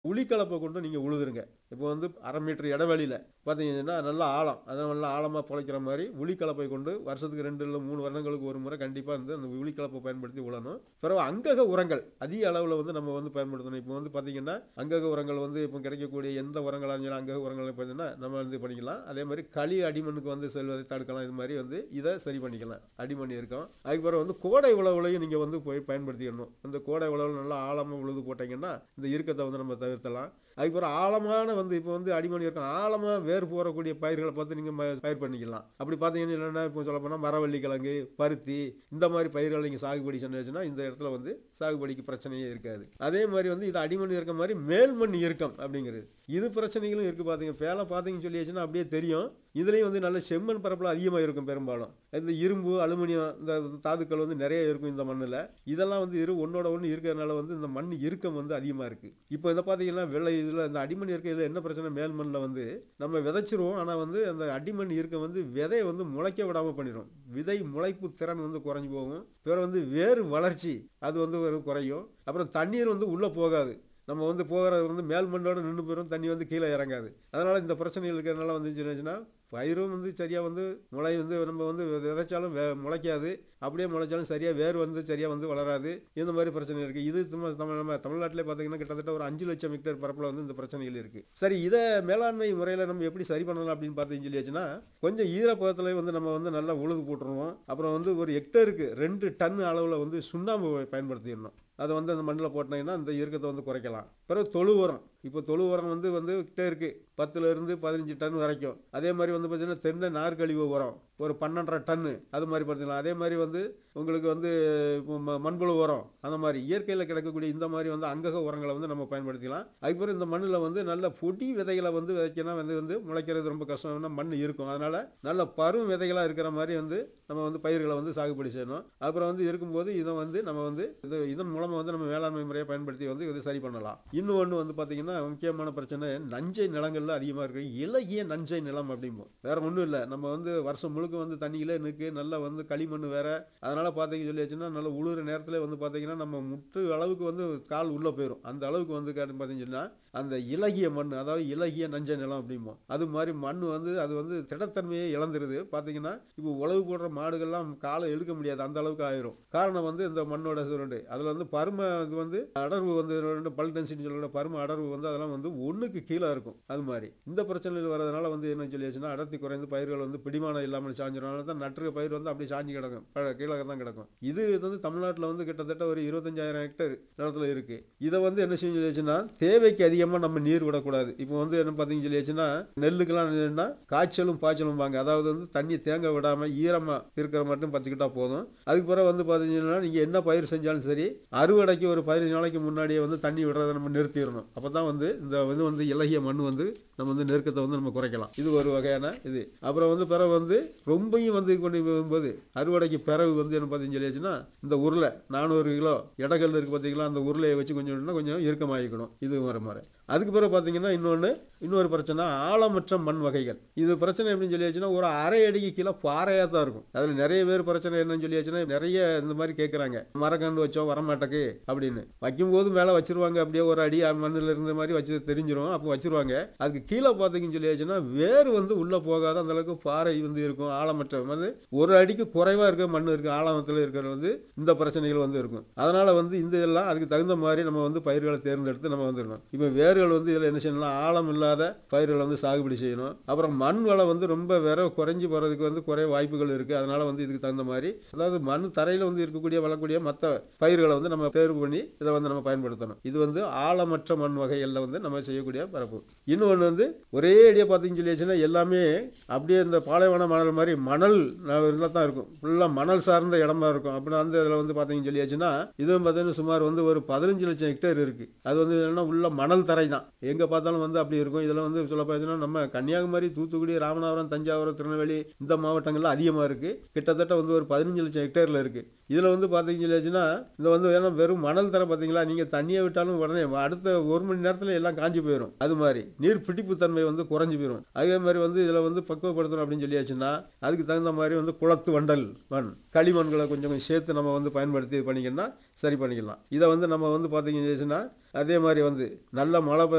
உளி கலப்பை கொண்டு நீங்கள் உழுதுருங்க இப்போ வந்து அரை மீட்டர் இடைவெளியில் பார்த்தீங்கன்னா நல்லா ஆழம் அதை நல்லா ஆழமாக புழைக்கிற மாதிரி உளி கலப்பை கொண்டு வருஷத்துக்கு ரெண்டு இல்லை மூணு வருடங்களுக்கு ஒரு முறை கண்டிப்பாக வந்து அந்த உளி கலப்பை பயன்படுத்தி உழணும் பிறகு அங்கக உரங்கள் அதிக அளவில் வந்து நம்ம வந்து பயன்படுத்தணும் இப்போ வந்து பார்த்தீங்கன்னா அங்கக உரங்கள் வந்து இப்போ கிடைக்கக்கூடிய எந்த உரங்களாக இருந்தாலும் அங்கக உரங்கள் பார்த்தீங்கன்னா நம்ம வந்து பண்ணிக்கலாம் அதே மாதிரி களி அடிமண்ணுக்கு வந்து செல்வதை தடுக்கலாம் இது மாதிரி வந்து இதை சரி பண்ணிக்கலாம் அடிமண் இருக்கும் அதுக்கு பிறகு வந்து கோடை உழவுலையும் நீங்கள் வந்து போய் பயன்படுத்திக்கணும் இந்த கோடை உழவு நல்லா ஆழமாக உழுது போட்டிங்கன்னா இந்த இறுக்கத்தை வந்து நம்ம தவிர்த்தலாம் அதுக்கப்புறம் ஆழமான வந்து இப்போ வந்து அடிமணி இருக்கும் ஆழமாக வேர் போறக்கூடிய பயிர்களை பார்த்து நீங்கள் பயிர் பண்ணிக்கலாம் அப்படி பார்த்தீங்கன்னா இல்லைன்னா இப்போ சொல்ல போனால் மரவள்ளி கிழங்கு பருத்தி இந்த மாதிரி பயிர்களை நீங்கள் சாகுபடி செஞ்சுன்னா இந்த இடத்துல வந்து சாகுபடிக்கு பிரச்சனையே இருக்காது அதே மாதிரி வந்து இது அடிமண் இருக்க மாதிரி மேல்மண் இறுக்கம் அப்படிங்கிறது இது பிரச்சனைகளும் இருக்குது பார்த்தீங்க பேலை பார்த்தீங்கன்னு சொல்லியாச்சுன்னா அப்படியே தெரியும் இதுலேயும் வந்து நல்ல செம்மண் பரப்பில் அதிகமாக இருக்கும் பெரும்பாலும் இந்த இரும்பு அலுமினியம் இந்த தாதுக்கள் வந்து நிறைய இருக்கும் இந்த மண்ணில் இதெல்லாம் வந்து இரு ஒன்னோட ஒன்று இருக்கிறதுனால வந்து இந்த மண் இறுக்கம் வந்து அதிகமாக இருக்குது இப்போ இதை பார்த்தீங்கன்னா வெள்ளை இதில் இந்த அடிமண் இருக்க இதில் என்ன பிரச்சனை மேல் மண்ணில் வந்து நம்ம விதைச்சிருவோம் ஆனால் வந்து அந்த அடிமண் இருக்க வந்து விதையை வந்து முளைக்க விடாமல் பண்ணிடும் விதை முளைப்பு திறன் வந்து குறைஞ்சி போகும் பிறகு வந்து வேறு வளர்ச்சி அது வந்து ஒரு குறையும் அப்புறம் தண்ணீர் வந்து உள்ளே போகாது நம்ம வந்து போகிறது வந்து மேல் மண்ணோட நின்று போயிடும் தண்ணி வந்து கீழே இறங்காது அதனால் இந்த பிரச்சனைகள் இருக்கிறதுனால வந்து சின்னச்சுன்னா பயிரும் வந்து சரியாக வந்து முளை வந்து நம்ம வந்து விதைச்சாலும் வே முளைக்காது அப்படியே முளைச்சாலும் சரியாக வேர் வந்து சரியாக வந்து வளராது இந்த மாதிரி பிரச்சனை இருக்குது இது நம்ம தமிழ் நம்ம தமிழ்நாட்டிலே பார்த்தீங்கன்னா கிட்டத்தட்ட ஒரு அஞ்சு லட்சம் ஹெக்டேர் பரப்பில் வந்து இந்த பிரச்சனைகள் இருக்குது சரி இதை மேலாண்மை முறையில் நம்ம எப்படி சரி பண்ணலாம் அப்படின்னு பார்த்தீங்கன்னு சொல்லியாச்சுன்னா கொஞ்சம் ஈரப்பதத்தில் வந்து நம்ம வந்து நல்லா உழுது போட்டுருவோம் அப்புறம் வந்து ஒரு ஹெக்டருக்கு ரெண்டு டன் அளவில் வந்து சுண்ணாம்பு பயன்படுத்திடணும் அதை வந்து அந்த மண்ணில் போட்டிங்கன்னா அந்த இறுக்கத்தை வந்து குறைக்கலாம் பிறகு தொழு உரம் இப்போ தொழு உரம் வந்து வந்து கிட்டே இருக்குது பத்துலேருந்து பதினஞ்சு டன் வரைக்கும் அதே மாதிரி வந்து பார்த்தீங்கன்னா தென்னை நார்கழிவு உரம் ஒரு பன்னெண்டரை டன்னு அது மாதிரி பார்த்தீங்கன்னா அதே மாதிரி வந்து உங்களுக்கு வந்து மண்புழு உரம் அந்த மாதிரி இயற்கையில் கிடைக்கக்கூடிய இந்த மாதிரி வந்து அங்கக உரங்களை வந்து நம்ம பயன்படுத்திக்கலாம் அதுக்கப்புறம் இந்த மண்ணில் வந்து நல்ல பொடி விதைகளை வந்து விதைக்கணும் வந்து வந்து முளைக்கிறது ரொம்ப கஷ்டம்னா மண் இருக்கும் அதனால் நல்ல பரும் விதைகளாக இருக்கிற மாதிரி வந்து நம்ம வந்து பயிர்களை வந்து சாகுபடி செய்யணும் அப்புறம் வந்து இருக்கும்போது இதை வந்து நம்ம வந்து இது இதன் மூலமாக வந்து நம்ம வேளாண்மை முறையை பயன்படுத்தி வந்து இது சரி பண்ணலாம் இன்னும் ஒன்று வந்து பார்த்தீங்கன்னா முக்கியமான பிரச்சனை நஞ்சை நிலங்கள்ல அதிகமாக இருக்கு இலகிய நஞ்சை நிலம் அப்படிம்போம் வேற ஒன்றும் இல்லை நம்ம வந்து வருஷம் முழுக்க வந்து தண்ணியில நிற்கு நல்லா வந்து களிமண் வேற அதனால பார்த்தீங்க சொல்லியாச்சுன்னா நல்ல உழுற நேரத்தில் வந்து பார்த்தீங்கன்னா நம்ம முட்டு அளவுக்கு வந்து கால் உள்ளே போயிடும் அந்த அளவுக்கு வந்து பார்த்தீங்கன்னா அந்த இலகிய மண் அதாவது இலகிய நஞ்சை நிலம் அப்படிம்போம் அது மாதிரி மண் வந்து அது வந்து திடத்தன்மையை இழந்துருது பார்த்தீங்கன்னா இப்போ உழவு போடுற மாடுகள்லாம் காலை இழுக்க முடியாது அந்த அளவுக்கு ஆயிரும் காரணம் வந்து இந்த மண்ணோட சுரண்டு அதில் வந்து பரும இது வந்து அடர்வு வந்து ரெண்டு பல் டென்சிட்டி சொல்கிற பரும அடர்வு வந்து அதெல்லாம் வந்து ஒன்றுக்கு கீழே இருக்கும் அது மாதிரி இந்த பிரச்சனைகள் வரதுனால வந்து என்ன சொல்லியாச்சுன்னா அடர்த்தி குறைந்து பயிர்கள் வந்து பிடிமானம் இல்லாமல் சாஞ்சிடும் தான் நட்டுற பயிர் வந்து அப்படியே சாஞ்சி கிடக்கும் ப- கீழே தான் கிடக்கும் இது வந்து தமிழ்நாட்டில் வந்து கிட்டத்தட்ட ஒரு இருபத்தஞ்சாயிரம் ஹெக்டேர் நிலத்துல இருக்கு இதை வந்து என்ன செய்ய சொல்லியாச்சுன்னா தேவைக்கு அதிகமாக நம்ம நீர் விடக்கூடாது இப்போ வந்து என்ன பார்த்தீங்கன்னு சொல்லியாச்சுன்னா நெல்லுக்கெல்லாம் என்னன்னா காய்ச்சலும் பாய்ச்சலும் வாங்க அதாவது வந்து தண்ணி தேங்க விடாம ஈரமா இருக்கிற மட்டும் பத்துக்கிட்டா போதும் அதுக்கு பிறகு வந்து பார்த்தீங்கன்னா நீங்க என்ன பயிர் செஞ்சாலும் சரி அறுவடைக்கு ஒரு பதினஞ்சு நாளைக்கு முன்னாடியே வந்து தண்ணி விடுறதை நம்ம நிறுத்திடணும் அப்பதான் வந்து இந்த இது வந்து இலகிய மண் வந்து நம்ம வந்து நெருக்கத்தை வந்து நம்ம குறைக்கலாம் இது ஒரு வகையான இது அப்புறம் வந்து பிறகு வந்து ரொம்பையும் வந்து இது பண்ணி போகும்போது அறுவடைக்கு பிறகு வந்து என்ன பார்த்தீங்கன்னு சொல்லியாச்சுன்னா இந்த உருளை நானூறு கிலோ இடங்கள் இருக்கு பார்த்தீங்களா அந்த உருளையை வச்சு கொஞ்சம் இன்னும் கொஞ்சம் இறுக்கமாகிக்கணும் இது வர மாதிரி அதுக்கு பிறகு பார்த்தீங்கன்னா இன்னொன்று இன்னொரு பிரச்சனை ஆழமற்ற மண் வகைகள் இது பிரச்சனை எப்படின்னு சொல்லியாச்சுன்னா ஒரு அரை அடிக்கு கீழே பாறையாக தான் இருக்கும் அதில் நிறைய பேர் பிரச்சனை என்னன்னு சொல்லியாச்சுன்னா நிறைய இந்த மாதிரி கேட்குறாங்க மரக்கன்று வச்சோம் வரமாட்டக்கு அப்படின்னு வைக்கும்போது மேலே வச்சிருவாங்க அப்படியே ஒரு அடி மண்ணில் இருந்த மாதிரி வச்சு தெரிஞ்சிரும் அப்போ வச்சிருவாங்க அதுக்கு கீழே பார்த்தீங்கன்னு சொல்லியாச்சுன்னா வேர் வந்து உள்ளே போகாத அந்த அளவுக்கு பாறை வந்து இருக்கும் ஆழமற்ற வந்து ஒரு அடிக்கு குறைவாக இருக்க மண் இருக்கு ஆழமத்தில் இருக்கிறது வந்து இந்த பிரச்சனைகள் வந்து இருக்கும் அதனால வந்து இந்த இதெல்லாம் அதுக்கு தகுந்த மாதிரி நம்ம வந்து பயிர்களை தேர்ந்தெடுத்து நம்ம வந்துடணும் இப்போ வேர்கள் வந்து இதில் என்ன செய்யணும் ஆழம் இல்லாத பயிர்களை வந்து சாகுபடி செய்யணும் அப்புறம் மண் வளம் வந்து ரொம்ப விர குறைஞ்சி போகிறதுக்கு வந்து குறைய வாய்ப்புகள் இருக்குது அதனால வந்து இதுக்கு தகுந்த மாதிரி அதாவது மண் தரையில் வந்து இருக்கக்கூடிய வளரக்கூடிய மற்ற பயிர்களை வந்து நம்ம தேர்வு பண்ணி இதை வந்து நம்ம பயன்படுத்தணும் இது வந்து ஆழமற்ற மண் வகைகளில் வந்து நம்ம செய்யக்கூடிய பரப்பு இன்னொன்று வந்து ஒரே அடியாக பார்த்தீங்கன்னு சொல்லியாச்சுன்னா எல்லாமே அப்படியே இந்த பாலைவன மணல் மாதிரி மணல் இருந்தால் தான் இருக்கும் ஃபுல்லாக மணல் சார்ந்த இடமா இருக்கும் அப்படின்னா அந்த இதில் வந்து பார்த்தீங்கன்னு சொல்லியாச்சுன்னா இதுவும் பார்த்தீங்கன்னா சுமார் வந்து ஒரு பதினஞ்சு லட்சம் ஹெக்டேர் இருக்குது அது வந்து என்னன்னா உள்ள மணல் தரை தான் எங்கே பார்த்தாலும் வந்து அப்படி இருக்கும் இதில் வந்து சொல்ல போச்சுன்னா நம்ம கன்னியாகுமரி தூத்துக்குடி ராமநாதபுரம் தஞ்சாவூர் திருநெல்வேலி இந்த மாவட்டங்கள்ல அதிகமாக இருக்குது கிட்டத்தட்ட வந்து ஒரு பதினஞ்சு லட்சம் ஹெக்டேரில் இருக்குது இதில் வந்து பார்த்தீங்கன்னா இந்த வந்து ஏன்னா வெறும் மணல் தர பார்த்தீங்களா நீங்கள் தண்ணியை விட்டாலும் உடனே அடுத்த ஒரு மணி நேரத்தில் எல்லாம் காஞ்சி போயிடும் அது மாதிரி நீர் பிடிப்பு தன்மை வந்து குறைஞ்சி போயிடும் அதே மாதிரி வந்து இதில் வந்து பக்குவப்படுத்தணும் அப்படின்னு சொல்லியாச்சுன்னா அதுக்கு தகுந்த மாதிரி வந்து குளத்து வண்டல் மண் களிமண்களை கொஞ்சம் கொஞ்சம் சேர்த்து நம்ம வந்து பயன்படுத்தி இது பண்ணிக்கணும்னா சரி பண்ணிக்கலாம் இதை வந்து நம்ம வந்து பார்த்தீங்கன்னா அதே மாதிரி வந்து நல்ல மழை பெய்ய